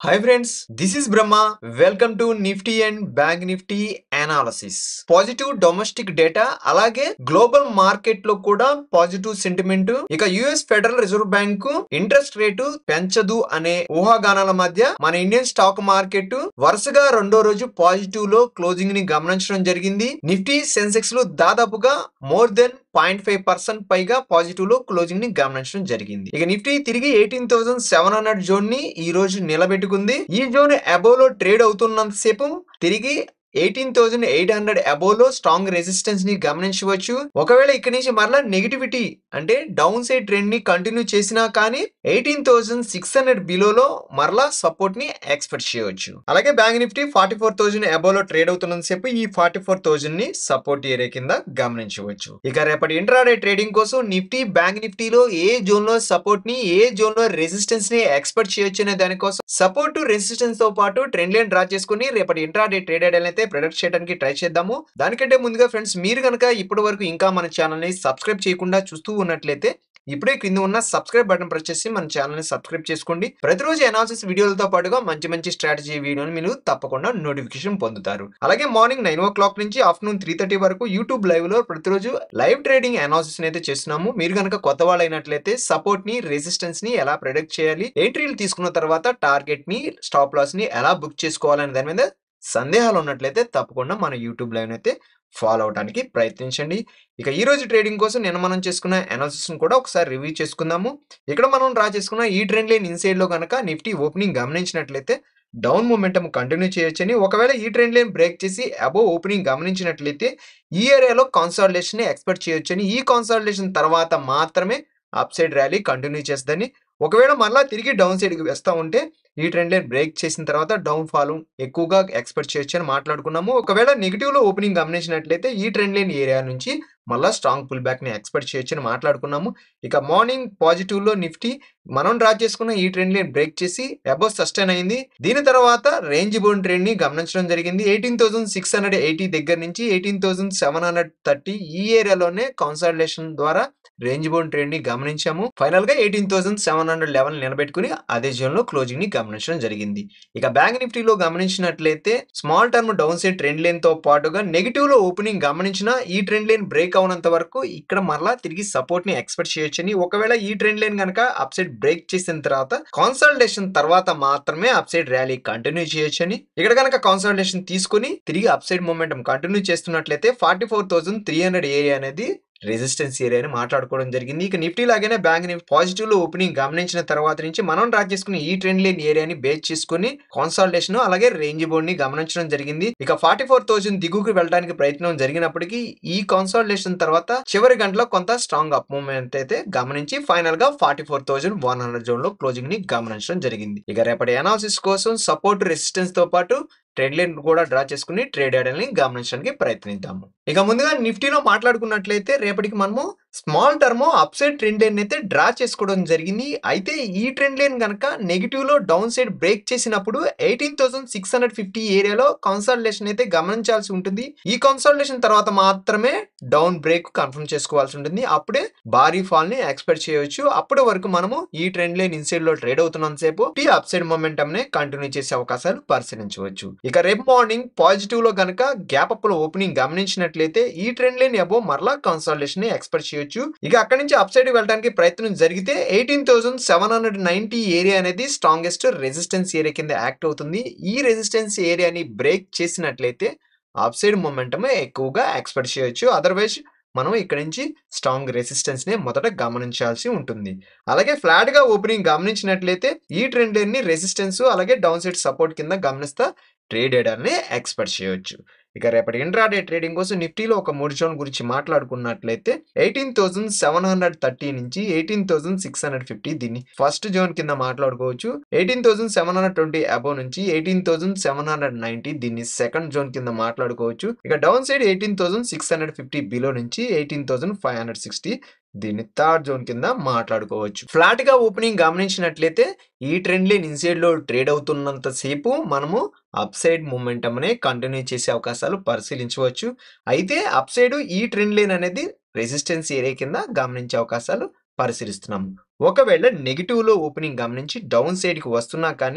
hi friends this is Brahma welcome to Nifty and bank Nifty analysis positive domestic data అలాగే global market లో కూడా positive sentiment ఇక US federal reserve bank interest rate పెంచదు అనే ఊహాగానాల మధ్య మన ఇండియన్ స్టాక్ మార్కెట్ వరుసగా రెండో రోజు పాజిటివ్ లో క్లోజింగ్ ని గమనించడం జరిగింది నిఫ్టీ సెన్సెక్స్ లో దాదాపుగా more than point five percent పైగా పాజిటివ్ లో క్లోజింగ్ ని గమనించడం జరిగింది ఇక నిఫ్టీ తిరిగి eighteen thousand seven hundred zone ని ఈ రోజు నిలబెట్టుకుంది ఈ జోన్ అబోవ్ లో ట్రేడ్ అవుతున్నంత సేపు తిరిగి eighteen thousand eight hundred above లో స్ట్రాంగ్ రెసిస్టెన్స్ ని గమనించవచ్చు ఒకవేళ ఇక్కడి నుంచి మరలా నెగిటివిటీ అంటే డౌన్ సైడ్ ట్రెండ్ ని కంటిన్యూ చేసినా కానీ ఎయిటీన్ థౌసండ్ సిక్స్ హండ్రెడ్ బిలోలో మరలా సపోర్ట్ ని ఎక్స్పెక్ట్ చేయవచ్చు అలాగే bank Nifty forty four thousand above లో ట్రేడ్ అవుతున్నంత సేపు ఈ ఫార్టీ ఫోర్ థౌసండ్ ని సపోర్ట్ ఏరియా కింద గమనించవచ్చు ఇక రేపటి ఇంట్రాడే ట్రేడింగ్ కోసం నిఫ్టీ బ్యాంక్ నిఫ్టీలో ఏ జోన్ లో సపోర్ట్ ని ఏ జోన్ లో రెసిస్టెన్స్ ని ఎక్స్పెక్ట్ చేయొచ్చు అనే దానికోసం సపోర్ట్ రెసిస్టెన్స్ తో పాటు ట్రెండ్ లైన్ డ్రా చేసుకుని రేపటి ఇంట్రాడే ట్రేడెడ్ అయితే ప్రొడక్ట్ చేయడానికి ట్రై చేద్దాము దానికంటే ముందుగా ఫ్రెండ్స్ మీరు కనుక ఇప్పటి వరకు ఇంకా మన ఛానల్ ని సబ్స్క్రైబ్ చేయకుండా చూస్తూ ఉన్నట్లయితే ఇప్పుడే క్రింద ఉన్న సబ్స్క్రైబ్ బటన్ ప్రెస్ చేసి మన ఛానల్ ని సబ్స్క్రైబ్ చేసుకోండి ప్రతిరోజు అనాలిసిస్ వీడియోలతో పాటుగా మంచి మంచి స్ట్రాటజీ వీడియోని మీరు తప్పకుండా నోటిఫికేషన్ పొందుతారు అలాగే మార్నింగ్ నైన్ ఓ క్లాక్ నుంచి ఆఫ్టర్నూన్ త్రీ థర్టీ వరకు యూట్యూబ్ లైవ్ లో ప్రతిరోజు లైవ్ ట్రేడింగ్ అనాలిసిస్ అయితే చేస్తున్నాము మీరు కనుక కొత్త వాళ్ళు అయినట్లయితే సపోర్ట్ ని రెసిస్టెన్స్ ని ఎలా ప్రొడక్ట్ చేయాలి ఎంట్రీలు తీసుకున్న తర్వాత టార్గెట్ ని స్టాప్ లాస్ ని ఎలా బుక్ చేసుకోవాలనే దాని మీద సందేహాలు ఉన్నట్లయితే తప్పకుండా మన యూట్యూబ్ లైవ్ అయితే ఫాలో అవడానికి ప్రయత్నించండి ఇక ఈ రోజు ట్రేడింగ్ కోసం నేను మనం చేసుకున్న అనాలిసిస్ కూడా ఒకసారి రివ్యూ చేసుకుందాము ఇక్కడ మనం డ్రా చేసుకున్న ఈ ట్రెండ్ లైన్ ఇన్సైడ్ లో కనుక నిఫ్టీ ఓపెనింగ్ గమనించినట్లయితే డౌన్ మూమెంటం కంటిన్యూ చేయొచ్చని ఒకవేళ ఈ ట్రెండ్ లైన్ బ్రేక్ చేసి అబోవ్ ఓపెనింగ్ గమనించినట్లయితే ఈ ఏరియాలో కాన్సాలిడేషన్ ఎక్స్పెక్ట్ చేయొచ్చని ఈ కాన్సాలిడేషన్ తర్వాత మాత్రమే అప్ సైడ్ ర్యాలీ కంటిన్యూ చేస్తుందని ఒకవేళ మళ్ళీ తిరిగి డౌన్ సైడ్కి వేస్తూ ఉంటే ఈ ట్రెండ్ లైన్ బ్రేక్ చేసిన తర్వాత డౌన్ ఫాల్ ఎక్కువగా ఎక్స్పెక్ట్ చేయొచ్చు అని మాట్లాడుకున్నాము ఒకవేళ నెగిటివ్ లో ఓపెనింగ్ గమనించినట్లయితే ఈ ట్రెండ్ లైన్ ఏరియా నుంచి మళ్ళీ స్ట్రాంగ్ పుల్ బ్యాక్ ని ఎక్స్పెక్ట్ చేయొచ్చు అని మాట్లాడుకున్నాము ఇక మార్నింగ్ పాజిటివ్ లో నిఫ్టీ మనం డ్రా చేసుకున్న ఈ ట్రెండ్ లైన్ బ్రేక్ చేసి అబౌవ్ సస్టైన్ అయింది దీని తర్వాత రేంజ్ బోన్ ట్రెండ్ ని గమనించడం జరిగింది eighteen thousand six hundred eighty దగ్గర నుంచి eighteen thousand seven hundred thirty ఈ ఏరియాలోనే కాన్సల్టేషన్ ద్వారా రేంజ్ బోన్ ట్రెండ్ ని గమనించాము ఫైనల్ గా eighteen thousand seven hundred eleven నిలబెట్టుకుని అదే జోన్ లో క్లోజింగ్ ని గమనించడం జరిగింది ఇక బ్యాంక్ నిఫ్టీలో గమనించినట్లయితే small term down side trend line తో పాటుగా నెగిటివ్ లో ఓపెనింగ్ గమనించిన ఈ ట్రెండ్ లైన్ బ్రేక్ అవునంత వరకు ఇక్కడ మరలా తిరిగి సపోర్ట్ ని ఎక్స్పెక్ట్ చేయొచ్చని ఒకవేళ ఈ ట్రెండ్ లైన్ కనుక అప్ సైడ్ బ్రేక్ చేసిన తర్వాత కాన్సల్టేషన్ తర్వాత మాత్రమే అప్ సైడ్ ర్యాలీ కంటిన్యూ చేయొచ్చని ఇక్కడ కనుక కాన్సల్టేషన్ తీసుకుని తిరిగి అప్ సైడ్ మూమెంటం కంటిన్యూ చేస్తున్నట్లయితే forty four thousand three hundred area అనేది రెసిస్టెన్స్ ఏరియాని మాట్లాడుకోవడం జరిగింది ఇక నిఫ్టీ లాగానే బ్యాంక్ నిఫ్టీ పాజిటివ్ లో ఓపెనింగ్ గమనించిన తర్వాత నుంచి మనం ట్రాక్ చేసుకుని ఈ ట్రెండ్ లైన్ ఏరియాని బేస్ చేసుకుని కాన్సల్టేషన్ అలాగే రేంజ్ బోర్డ్ ని గమనించడం జరిగింది ఇక ఫార్టీ ఫోర్ థౌసండ్ దిగుకి వెళ్ళడానికి ప్రయత్నం జరిగినప్పటికీ ఈ కాన్సల్టేషన్ తర్వాత చివరి గంటలో కొంత స్ట్రాంగ్ అప్ మూవ్మెంట్ అయితే గమనించి ఫైనల్ గా forty four thousand one hundred zone లో క్లోజింగ్ ని గమనించడం జరిగింది ఇక రేపటి అనాలిసిస్ కోసం సపోర్ట్ రెసిస్టెన్స్ తో పాటు ట్రేడ్ లైన్ కూడా డ్రా చేసుకుని ట్రేడ్ ని గమనించడానికి ప్రయత్నిద్దాము ఇక ముందుగా నిఫ్టీలో మాట్లాడుకున్నట్లయితే రేపటికి మనము small term up side trend line అయితే డ్రా చేసుకోవడం జరిగింది అయితే ఈ ట్రెండ్ లైన్ కనుక నెగిటివ్ లో డౌన్ సైడ్ బ్రేక్ చేసినప్పుడు eighteen thousand six hundred fifty ఏరియాలో కన్సల్టేషన్ అయితే గమనించాల్సి ఉంటుంది ఈ కన్సల్టేషన్ తర్వాత మాత్రమే డౌన్ బ్రేక్ కన్ఫర్మ్ చేసుకోవాల్సి ఉంటుంది అప్పుడే భారీ ఫాల్ ని ఎక్స్పెక్ట్ చేయొచ్చు అప్పటి వరకు మనము ఈ ట్రెండ్ లైన్ ఇన్సైడ్ లో ట్రేడ్ అవుతున్నంత సేపు ఈ అప్ సైడ్ మొమెంటం ని కంటిన్యూ చేసే అవకాశాలు పరిశీలించవచ్చు ఇక రేపు మార్నింగ్ పాజిటివ్ లో కనుక గ్యాప్ అప్ లో ఓపెనింగ్ గమనించినట్లయితే ఈ ట్రెండ్ లైన్ అబో మరలా కన్సల్టేషన్ ని ఎక్స్పెక్ట్ చేయొచ్చు ఇక అక్కడి నుంచి అప్ సైడ్ వెళ్ళడానికి ప్రయత్నం జరిగితే eighteen thousand seven hundred ninety area అనేది స్ట్రాంగెస్ట్ రెసిస్టెన్స్ ఏరియా కింద యాక్ట్ అవుతుంది ఈ రెసిస్టెన్స్ ఏరియాని బ్రేక్ చేసినట్లయితే అప్ సైడ్ మొమెంటమ్ ఎక్కువగా ఎక్స్పెక్ట్ చేయొచ్చు అదర్వైజ్ మనం ఇక్కడ నుంచి స్ట్రాంగ్ రెసిస్టెన్స్ ని మొదట గమనించాల్సి ఉంటుంది అలాగే ఫ్లాట్ గా ఓపెనింగ్ గమనించినట్లయితే ఈ ట్రెండ్ ని రెసిస్టెన్స్ అలాగే డౌన్ సైడ్ సపోర్ట్ కింద గమనిస్తా ట్రేడెడ్ అని ఎక్స్పెక్ట్ చేయొచ్చు ఇక రేపటి ఇంట్రాడే ట్రేడింగ్ కోసం నిఫ్టీలో ఒక మూడు జోన్ గురించి మాట్లాడుకున్నట్లయితే eighteen thousand seven hundred thirty నుంచి eighteen thousand six hundred fifty దీన్ని ఫస్ట్ జోన్ కింద మాట్లాడుకోవచ్చు eighteen thousand seven hundred twenty above నుంచి eighteen thousand seven hundred ninety దీన్ని సెకండ్ జోన్ కింద మాట్లాడుకోవచ్చు ఇక down side eighteen thousand six hundred fifty below నుంచి eighteen thousand five hundred sixty దీన్ని థర్డ్ జోన్ కింద మాట్లాడుకోవచ్చు ఫ్లాట్ గా ఓపెనింగ్ గమనించినట్లయితే ఈ ట్రెండ్ లైన్ ఇన్సైడ్ లో ట్రేడ్ అవుతున్నంత సేపు మనము అప్ సైడ్ మూమెంటం అనే కంటిన్యూ చేసే అవకాశాలు పరిశీలించవచ్చు అయితే అప్ సైడ్ ఈ ట్రెండ్ లైన్ అనేది రెసిస్టెన్స్ ఏరియా కింద గమనించే అవకాశాలు పరిశీలిస్తున్నాము ఒకవేళ నెగిటివ్ లో ఓపెనింగ్ గమనించి డౌన్ సైడ్ కి వస్తున్నా కానీ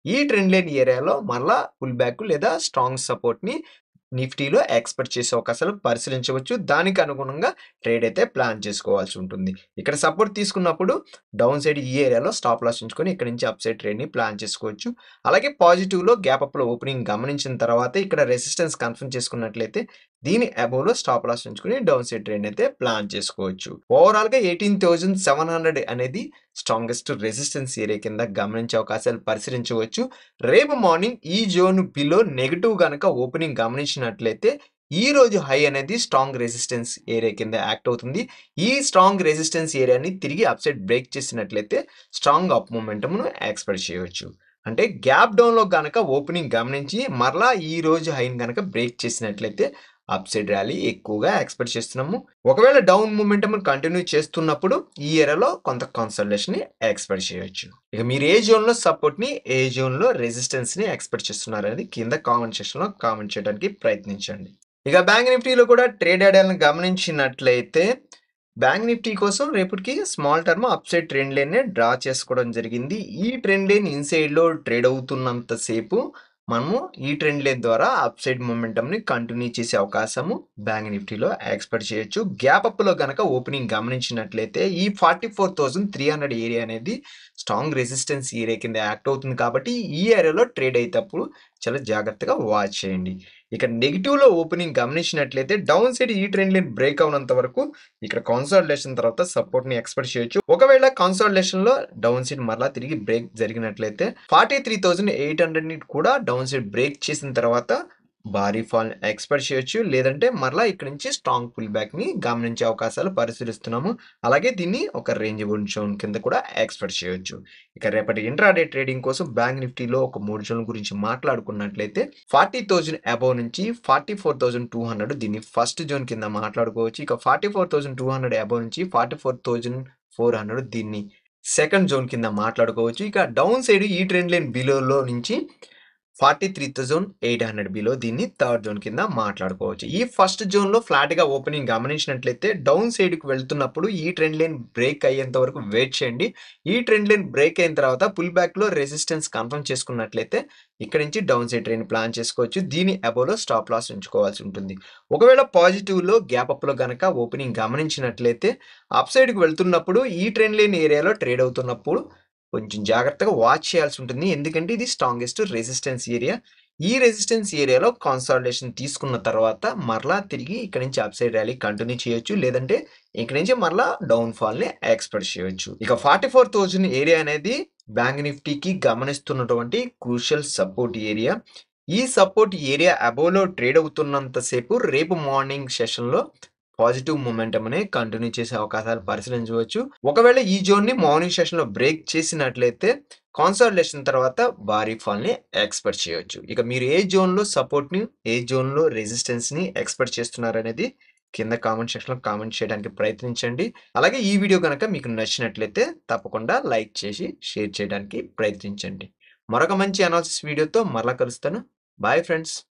ఈ ట్రెండ్ లైన్ ఏరియాలో మరలా పుల్ బ్యాక్ లేదా స్ట్రాంగ్ సపోర్ట్ ని నిఫ్టీలో ఎక్స్పెక్ట్ చేసే అవకాశాలు పరిశీలించవచ్చు దానికి అనుగుణంగా ట్రేడ్ అయితే ప్లాన్ చేసుకోవాల్సి ఉంటుంది ఇక్కడ సపోర్ట్ తీసుకున్నప్పుడు డౌన్ సైడ్ ఈ ఏరియాలో స్టాప్ లాస్ ఉంచుకొని ఇక్కడ నుంచి అప్ సైడ్ ట్రేడ్ ని ప్లాన్ చేసుకోవచ్చు అలాగే పాజిటివ్ లో గ్యాప్ అప్ లో ఓపెనింగ్ గమనించిన తర్వాత ఇక్కడ రెసిస్టెన్స్ కన్ఫర్మ్ చేసుకున్నట్లయితే దీని అబోవ్ లో స్టాప్ లాస్ ఉంచుకొని డౌన్ సైడ్ ట్రేడ్ అయితే ప్లాన్ చేసుకోవచ్చు ఓవరాల్ గా ఎయిటీన్ థౌసండ్ సెవెన్ హండ్రెడ్ అనేది స్ట్రాంగెస్ట్ రెసిస్టెన్స్ ఏరియా కింద గమనించే అవకాశాలు పరిశీలించవచ్చు రేపు మార్నింగ్ ఈ జోన్ బిలో నెగిటివ్ కనుక ఓపెనింగ్ గమనించినట్లయితే ఈ రోజు హై అనేది స్ట్రాంగ్ రెసిస్టెన్స్ ఏరియా కింద యాక్ట్ అవుతుంది ఈ స్ట్రాంగ్ రెసిస్టెన్స్ ఏరియాని తిరిగి అప్సైడ్ బ్రేక్ చేసినట్లయితే స్ట్రాంగ్ అప్ మూమెంటమ్ను ఎక్స్పెక్ట్ చేయవచ్చు అంటే గ్యాప్ డౌన్ లో గనక ఓపెనింగ్ గమనించి మరలా ఈ రోజు హైని గనక బ్రేక్ చేసినట్లయితే అప్ సైడ్ ర్యాలీ ఎక్కువగా ఎక్స్పెక్ట్ చేస్తున్నాము ఒకవేళ డౌన్ మూమెంటం కంటిన్యూ చేస్తున్నప్పుడు ఈ ఏరియాలో కొంత కన్సల్టేషన్ ని ఎక్స్పెక్ట్ చేయొచ్చు ఇక మీరు ఏ జోన్ లో సపోర్ట్ ని ఏ జోన్ లో రెసిస్టెన్స్ ని ఎక్స్పెక్ట్ చేస్తున్నారు అనేది కింద కామెంట్ సెక్షన్ లో కామెంట్ చేయడానికి ప్రయత్నించండి ఇక బ్యాంక్ నిఫ్టీలో కూడా ట్రేడ్ ఐడియాలను గమనించినట్లయితే బ్యాంక్ నిఫ్టీ కోసం రేపటికి small term up side trend line draw చేసుకోవడం జరిగింది ఈ ట్రెండ్ లైన్ ఇన్సైడ్ లో ట్రేడ్ అవుతున్నంత సేపు మనము ఈ ట్రెండ్ లైన్ ద్వారా అప్ సైడ్ మొమెంటమ్ ని కంటిన్యూ చేసే అవకాశము బ్యాంక్ నిఫ్టీలో ఎక్స్పెక్ట్ చేయొచ్చు గ్యాప్ అప్ లో గనక ఓపెనింగ్ గమనించినట్లయితే ఈ forty four thousand three hundred area అనేది స్ట్రాంగ్ రెసిస్టెన్స్ ఏరియా కింద యాక్ట్ అవుతుంది కాబట్టి ఈ ఏరియాలో ట్రేడ్ అయ్యేటప్పుడు చాలా జాగ్రత్తగా వాచ్ చేయండి ఇక నెగిటివ్ లో ఓపెనింగ్ గమనించినట్లయితే డౌన్ సైడ్ ఈ ట్రెండ్ లైన్ బ్రేక్ అవునంత వరకు ఇక్కడ కాన్సాలిడేషన్ తర్వాత సపోర్ట్ ని ఎక్స్పెక్ట్ చేయొచ్చు ఒకవేళ కాన్సాలిడేషన్ లో డౌన్ సైడ్ మరలా తిరిగి బ్రేక్ జరిగినట్లయితే forty three thousand eight hundred ని కూడా డౌన్ సైడ్ బ్రేక్ చేసిన తర్వాత భారీ ఫాల్ ఎక్స్పెక్ట్ చేయొచ్చు లేదంటే మరలా ఇక్కడ నుంచి స్ట్రాంగ్ పుల్ బ్యాక్ ని గమనించే అవకాశాలు పరిశీలిస్తున్నాము అలాగే దీన్ని ఒక రేంజ్ జోన్ కింద కూడా ఎక్స్పెక్ట్ చేయొచ్చు ఇక రేపటి ఇంట్రాడే ట్రేడింగ్ కోసం బ్యాంక్ నిఫ్టీలో ఒక మూడు జోన్ గురించి మాట్లాడుకున్నట్లయితే ఫార్టీ థౌజండ్ అబౌవ్ నుంచి forty four thousand two hundred దీన్ని ఫస్ట్ జోన్ కింద మాట్లాడుకోవచ్చు ఇక forty four thousand two hundred above నుంచి forty four thousand four hundred దీన్ని సెకండ్ జోన్ కింద మాట్లాడుకోవచ్చు ఇక డౌన్ సైడ్ ఈ ట్రెండ్ లైన్ బిలోలో నుంచి forty three thousand eight hundred below దీన్ని థర్డ్ జోన్ కింద మాట్లాడుకోవచ్చు ఈ ఫస్ట్ జోన్ లో ఫ్లాట్ గా ఓపెనింగ్ గమనించినట్లయితే డౌన్ సైడ్ కి వెళ్తున్నప్పుడు ఈ ట్రెండ్ లైన్ బ్రేక్ అయ్యేంత వరకు వెయిట్ చేయండి ఈ ట్రెండ్ లైన్ బ్రేక్ అయిన తర్వాత పుల్ బ్యాక్ లో రెసిస్టెన్స్ కన్ఫర్మ్ చేసుకున్నట్లయితే ఇక్కడ నుంచి డౌన్ సైడ్ ట్రెండ్ ప్లాన్ చేసుకోవచ్చు దీని అబోలో స్టాప్ లాస్ ఉంచుకోవాల్సి ఉంటుంది ఒకవేళ పాజిటివ్ లో గ్యాప్ అప్ లో గనక ఓపెనింగ్ గమనించినట్లయితే అప్ సైడ్ కి వెళ్తున్నప్పుడు ఈ ట్రెండ్ లైన్ ఏరియాలో ట్రేడ్ అవుతున్నప్పుడు కొంచెం జాగ్రత్తగా వాచ్ చేయాల్సి ఉంటుంది ఎందుకంటే ఇది స్ట్రాంగెస్ట్ రెసిస్టెన్స్ ఏరియా ఈ రెసిస్టెన్స్ ఏరియాలో కాన్సాలిడేషన్ తీసుకున్న తర్వాత మరలా తిరిగి ఇక్కడ నుంచి అప్ సైడ్ ర్యాలీ కంటిన్యూ చేయొచ్చు లేదంటే ఇక్కడ నుంచి మరలా డౌన్ ఫాల్ ని ఎక్స్పెక్ట్ చేయొచ్చు ఇక ఫార్టీ ఫోర్ థౌజండ్ ఏరియా అనేది బ్యాంక్ నిఫ్టీకి గమనిస్తున్నటువంటి క్రూషియల్ సపోర్ట్ ఏరియా ఈ సపోర్ట్ ఏరియా అబోలో ట్రేడ్ అవుతున్నంతసేపు రేపు మార్నింగ్ సెషన్లో పాజిటివ్ మూమెంటం అనే కంటిన్యూ చేసే అవకాశాలు పరిశీలించవచ్చు ఒకవేళ ఈ జోన్ ని మార్నింగ్ సెషన్ లో బ్రేక్ చేసినట్లయితే కాన్సల్టేషన్ తర్వాత భారీ ఫాల్ ని ఎక్స్పెక్ట్ చేయొచ్చు ఇక మీరు ఏ జోన్ లో సపోర్ట్ ని ఏ జోన్ లో రెసిస్టెన్స్ ని ఎక్స్పెక్ట్ చేస్తున్నారు అనేది కింద కామెంట్ సెక్షన్ లో కామెంట్ చేయడానికి ప్రయత్నించండి అలాగే ఈ వీడియో కనుక మీకు నచ్చినట్లయితే తప్పకుండా లైక్ చేసి షేర్ చేయడానికి ప్రయత్నించండి మరొక మంచి అనాలిసిస్ వీడియోతో మరలా కలుస్తాను బాయ్ ఫ్రెండ్స్